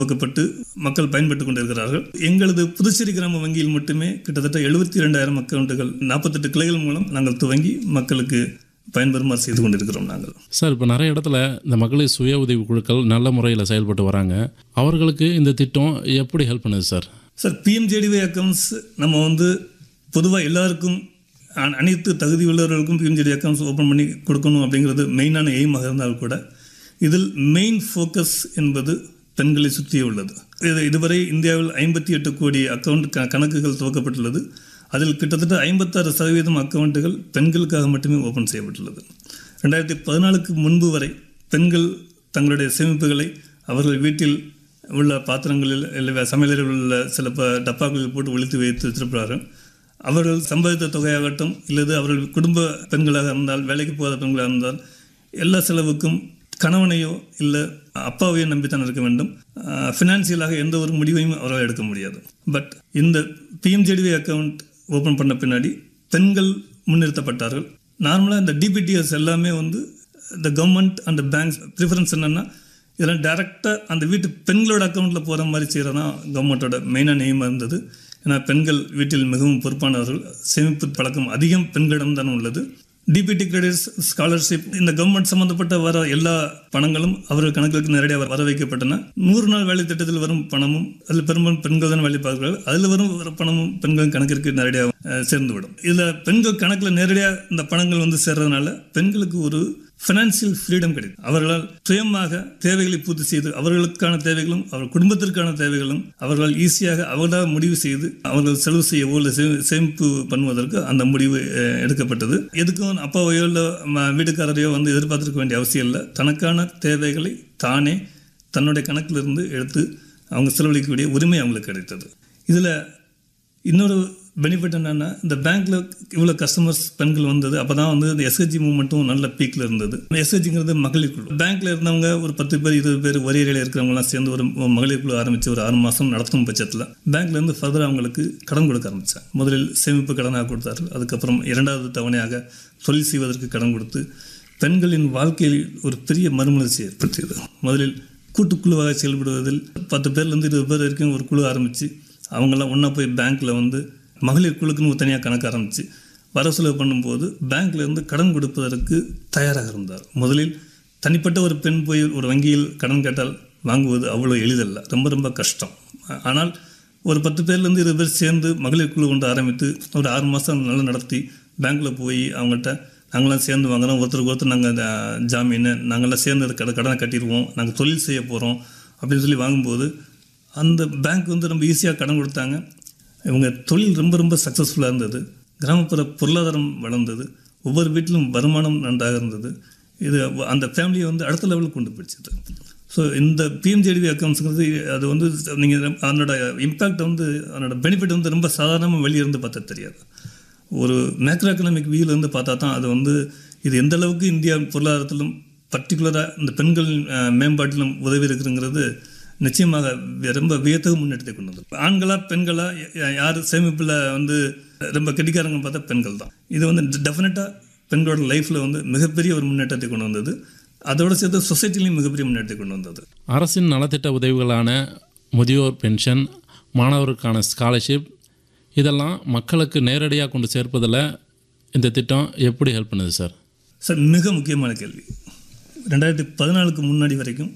துவக்கப்பட்டு மக்கள் பயன்பட்டு கொண்டிருக்கிறார்கள் எங்களது புதுச்சேரி கிராம வங்கியில் மட்டுமே கிட்டத்தட்ட எழுபத்தி இரண்டாயிரம் அக்கௌண்ட்டுகள் நாற்பத்தெட்டு கிளைகள் மூலம் நாங்கள் துவங்கி மக்களுக்கு பயன்பெறுமாறு செய்து கொண்டிருக்கிறோம் நாங்கள் சார் இப்போ நிறைய இடத்துல இந்த மகளிர் சுய உதவி குழுக்கள் நல்ல முறையில் செயல்பட்டு வராங்க அவர்களுக்கு இந்த திட்டம் எப்படி ஹெல்ப் பண்ணுது சார் சார் பிஎம்ஜேடிஒய் அக்கௌண்ட்ஸ் நம்ம வந்து பொதுவாக எல்லாருக்கும் அ- அனைத்து தகுதி உள்ளவர்களுக்கும் பிஎம்ஜேடி அக்கௌண்ட்ஸ் ஓப்பன் பண்ணி கொடுக்கணும் அப்படிங்கிறது மெயினான எய்மாக இருந்தால் கூட இதில் மெயின் ஃபோக்கஸ் என்பது பெண்களை சுற்றியே உள்ளது இது இதுவரை இந்தியாவில் ஐம்பத்தி எட்டு கோடி அக்கௌண்ட் க கணக்குகள் துவக்கப்பட்டுள்ளது அதில் கிட்டத்தட்ட ஐம்பத்தாறு சதவீதம் அக்கௌண்ட்டுகள் பெண்களுக்காக மட்டுமே ஓப்பன் செய்யப்பட்டுள்ளது ரெண்டாயிரத்தி பதினாலுக்கு முன்பு வரை பெண்கள் தங்களுடைய சேமிப்புகளை அவர்கள் வீட்டில் உள்ள பாத்திரங்களில் இல்லை சமையலறையில் உள்ள சில ப டப்பாக்களில் போட்டு ஒழித்து வைத்து வச்சிருப்பார்கள் அவர்கள் சம்பாதித்த தொகையாகட்டும் இல்லது அவர்கள் குடும்ப பெண்களாக இருந்தால் வேலைக்கு போகாத பெண்களாக இருந்தால் எல்லா செலவுக்கும் கணவனையோ இல்லை அப்பாவையோ நம்பித்தான் இருக்க வேண்டும் ஃபினான்சியலாக எந்த ஒரு முடிவையும் அவரால் எடுக்க முடியாது பட் இந்த பிஎம்ஜேடிவி அக்கவுண்ட் ஓப்பன் பண்ண பின்னாடி பெண்கள் முன்னிறுத்தப்பட்டார்கள் நார்மலாக இந்த டிபிடிஎஸ் எல்லாமே வந்து இந்த கவர்மெண்ட் அந்த பேங்க்ஸ் ப்ரிஃபரன்ஸ் என்னென்னா இதெல்லாம் டேரெக்டாக அந்த வீட்டு பெண்களோட அக்கௌண்ட்டில் போகிற மாதிரி செய்கிறது தான் கவர்மெண்ட்டோட மெயினான எய்மாக இருந்தது ஏன்னா பெண்கள் வீட்டில் மிகவும் பொறுப்பானவர்கள் சேமிப்பு பழக்கம் அதிகம் பெண்களிடம் தான் உள்ளது டிபிடி கிரெடிட்ஸ் ஸ்காலர்ஷிப் இந்த கவர்மெண்ட் சம்மந்தப்பட்ட வர எல்லா பணங்களும் அவர்கள் கணக்குகளுக்கு நேரடியாக வர வைக்கப்பட்டன நூறு நாள் வேலை திட்டத்தில் வரும் பணமும் அதில் பெரும்பாலும் பெண்கள் தான் வேலை பார்க்கிறார்கள் அதில் வரும் வர பணமும் பெண்கள் கணக்கிற்கு நேரடியாக அஹ், சேர்ந்துவிடும் இதில் பெண்கள் கணக்கில் நேரடியாக இந்த பணங்கள் வந்து சேர்றதுனால பெண்களுக்கு ஒரு ஃபினான்சியல் ஃப்ரீடம் கிடைக்கும் அவர்களால் சுயமாக தேவைகளை பூர்த்தி செய்து அவர்களுக்கான தேவைகளும் அவர் குடும்பத்திற்கான தேவைகளும் அவர்களால் ஈஸியாக அவர்களாக முடிவு செய்து அவர்கள் செலவு செய்யவோ இல்லை சே- சேமிப்பு பண்ணுவதற்கு அந்த முடிவு அஹ், எடுக்கப்பட்டது எதுக்கும் அப்பாவையோ இல்லை ம- வீட்டுக்காரரையோ வந்து எதிர்பார்த்திருக்க வேண்டிய அவசியம் இல்லை தனக்கான தேவைகளை தானே தன்னுடைய கணக்கிலிருந்து எடுத்து அவங்க செலவழிக்கக்கூடிய உரிமை அவங்களுக்கு கிடைத்தது இதில் இன்னொரு பெனிஃபிட் என்னன்னா இந்த பேங்க்ல இவ்வளோ கஸ்டமர்ஸ் பெண்கள் வந்தது அப்போ தான் வந்து இந்த எஸ்ஹெச்ஜி மூவ்மெண்ட்டும் நல்ல பீக்கில் இருந்தது எஸ்ஹெச்ஜிங்கிறது மகளிர் குழு பேங்க்ல இருந்தவங்க ஒரு பத்து பேர் இருபது பேர் ஒரே ஏரியாவில் இருக்கிறவங்களாம் சேர்ந்து ஒரு மகளிர் குழு ஆரம்பித்து ஒரு ஆறு மாதம் நடத்தும் பட்சத்தில் பேங்க்ல இருந்து ஃபர்தர் அவங்களுக்கு கடன் கொடுக்க ஆரம்பித்தேன் முதலில் சேமிப்பு கடனாக கொடுத்தார்கள் அதுக்கப்புறம் இரண்டாவது தவணையாக தொழில் செய்வதற்கு கடன் கொடுத்து பெண்களின் வாழ்க்கையில் ஒரு பெரிய மறுமலர்ச்சி ஏற்படுத்தியது முதலில் கூட்டுக்குழுவாக செயல்படுவதில் பத்து பேர்லேருந்து இருபது பேர் வரைக்கும் ஒரு குழு ஆரம்பித்து அவங்கெல்லாம் ஒன்றா போய் பேங்க்கில் வந்து மகளிர் குழுக்குன்னு தனியாக கணக்கு ஆரம்பித்து வர செலவு பண்ணும்போது பேங்க்ல இருந்து கடன் கொடுப்பதற்கு தயாராக இருந்தார் முதலில் தனிப்பட்ட ஒரு பெண் போய் ஒரு வங்கியில் கடன் கேட்டால் வாங்குவது அவ்வளோ எளிதல்ல ரொம்ப ரொம்ப கஷ்டம் ஆனால் ஒரு பத்து பேர்லேருந்து இருபது பேர் சேர்ந்து மகளிர் குழு கொண்டு ஆரம்பித்து ஒரு ஆறு மாதம் நல்லா நடத்தி பேங்க்கில் போய் அவங்கள்ட்ட நாங்களாம் சேர்ந்து வாங்குறோம் ஒருத்தருக்கு ஒருத்தர் நாங்கள் ஜாமீன் நாங்களாம் சேர்ந்து அந்த கடை கடனை கட்டிடுவோம் நாங்கள் தொழில் செய்ய போகிறோம் அப்படின்னு சொல்லி வாங்கும்போது அந்த பேங்க் வந்து ரொம்ப ஈஸியாக கடன் கொடுத்தாங்க இவங்க தொழில் ரொம்ப ரொம்ப சக்ஸஸ்ஃபுல்லாக இருந்தது கிராமப்புற பொருளாதாரம் வளர்ந்தது ஒவ்வொரு வீட்டிலும் வருமானம் நன்றாக இருந்தது இது அந்த ஃபேமிலியை வந்து அடுத்த லெவலுக்கு கொண்டு போயிடுச்சு ஸோ இந்த பிஎம்ஜேடிவி அக்கௌண்ட்ஸுங்கிறது அது வந்து நீங்கள் அதனோட இம்பேக்ட் வந்து அதனோட பெனிஃபிட் வந்து ரொம்ப சாதாரணமாக வெளியே இருந்து பார்த்தா தெரியாது ஒரு மேக்ரோ எக்கனாமிக் வியூலேருந்து பார்த்தா தான் அது வந்து இது எந்த அளவுக்கு இந்தியா பொருளாதாரத்திலும் பர்டிகுலராக இந்த பெண்கள் அஹ், மேம்பாட்டிலும் உதவி இருக்குங்கிறது நிச்சயமாக வி- ரொம்ப வியத்தகு முன்னெடுத்து கொண்டு வந்தது ஆண்களா பெண்களா யா- யார் சேமிப்பில் வந்து ரொம்ப கெட்டிக்காரங்க பார்த்தா பெண்கள் தான் இது வந்து டெஃபினட்டாக பெண்களோட லைஃப்பில் வந்து மிகப்பெரிய ஒரு முன்னேற்றத்தை கொண்டு வந்தது அதோட சேர்த்து சொசைட்டிலையும் மிகப்பெரிய முன்னேற்றத்தை கொண்டு வந்தது அரசின் நலத்திட்ட உதவிகளான முதியோர் பென்ஷன் மாணவருக்கான ஸ்காலர்ஷிப் இதெல்லாம் மக்களுக்கு நேரடியாக கொண்டு சேர்ப்பதில் இந்த திட்டம் எப்படி ஹெல்ப் பண்ணுது சார் சார் மிக முக்கியமான கேள்வி ரெண்டாயிரத்தி பதினாலுக்கு முன்னாடி வரைக்கும்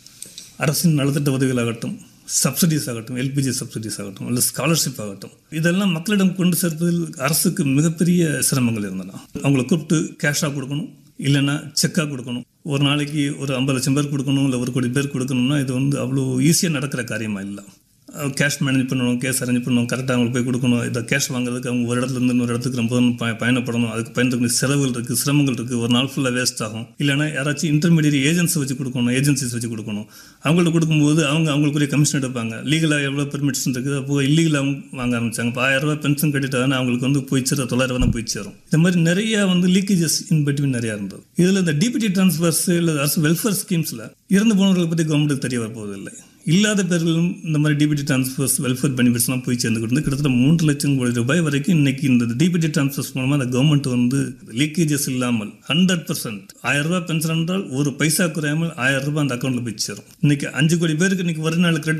அரசின் நலத்திட்ட உதவிகளாகட்டும் சப்சிடிஸ் ஆகட்டும் எல்பிஜி சப்சிடிஸ் ஆகட்டும் இல்லை ஸ்காலர்ஷிப் ஆகட்டும் இதெல்லாம் மக்களிடம் கொண்டு சேர்ப்பதில் அரசுக்கு மிகப்பெரிய சிரமங்கள் இருந்தன அவங்கள கூப்பிட்டு கேஷாக கொடுக்கணும் இல்லைன்னா செக்காக கொடுக்கணும் ஒரு நாளைக்கு ஒரு ஐம்பது லட்சம் பேர் கொடுக்கணும் இல்லை ஒரு கோடி பேர் கொடுக்கணும்னா இது வந்து அவ்வளோ ஈஸியாக நடக்கிற காரியமாக இல்லை கேஷ் மேனேஜ் பண்ணணும் கேஸ் அரேஞ்ச் பண்ணணும் கரெக்டாக அவங்களுக்கு போய் கொடுக்கணும் இதை கேஷ் வாங்குறதுக்கு அவங்க ஒரு இடத்துல இருந்து இன்னொரு இடத்துக்கு ரொம்ப தூரம் பய- பயணப்படணும் அதுக்கு பயணத்துக்கு செலவுகள் இருக்குது சிரமங்கள் இருக்குது ஒரு நாள் ஃபுல்லாக வேஸ்ட் ஆகும் இல்லைன்னா யாராச்சும் இன்டர்மீடியட் ஏஜென்ட்ஸ் வச்சு கொடுக்கணும் ஏஜென்சிஸ் வச்சு கொடுக்கணும் அவங்கள்ட்ட கொடுக்கும்போது அவங்க அவங்களுக்குரிய கமிஷன் எடுப்பாங்க லீகலாக எவ்வளோ பெர்மிட்ஸ் இருக்குது அப்போ இல்லீகலாக வாங்க ஆரம்பிச்சாங்க இப்போ ஆயிரம் ரூபாய் பென்ஷன் கட்டிட்டாங்கன்னா அவங்களுக்கு வந்து போய் சேர தொள்ளாயிரம் ரூபாய் தான் போய் சேரும் இந்த மாதிரி நிறைய வந்து லீக்கேஜஸ் இன் பிட்வீன் நிறையா இருந்தது இதில் இந்த டிபிடி டிரான்ஸ்ஃபர்ஸ் இல்லை அரசு வெல்ஃபேர் ஸ்கீம்ஸில் இறந்து போனவர்களை பற்றி கவர்மெண்ட்டுக்கு தெரிய வரப்போவதில்லை இல்லாத பேர்களும் இந்த மாதிரி டிபிடி டிரான்ஸ்ஃபர்ஸ் வெல்ஃபேர் பெனிஃபிட்ஸ்லாம் போய் சேர்ந்து கொடுத்து கிட்டத்தட்ட மூன்று லட்சம் கோடி ரூபாய் வரைக்கும் இன்னைக்கு இந்த டிபிடி டிரான்ஸ்ஃபர்ஸ் மூலமாக அந்த கவர்மெண்ட் வந்து லீக்கேஜஸ் இல்லாமல் ஹண்ட்ரட் பர்சன்ட் ஆயிரம் ரூபாய் பென்ஷன் என்றால் ஒரு பைசா குறையாமல் ஆயிரம் ரூபாய் அந்த அக்கௌண்ட்டில் போய் சேரும் இன்னைக்கு அஞ்சு கோடி பேருக்கு இன்னைக்கு ஒரு நாள் கிரெடிட்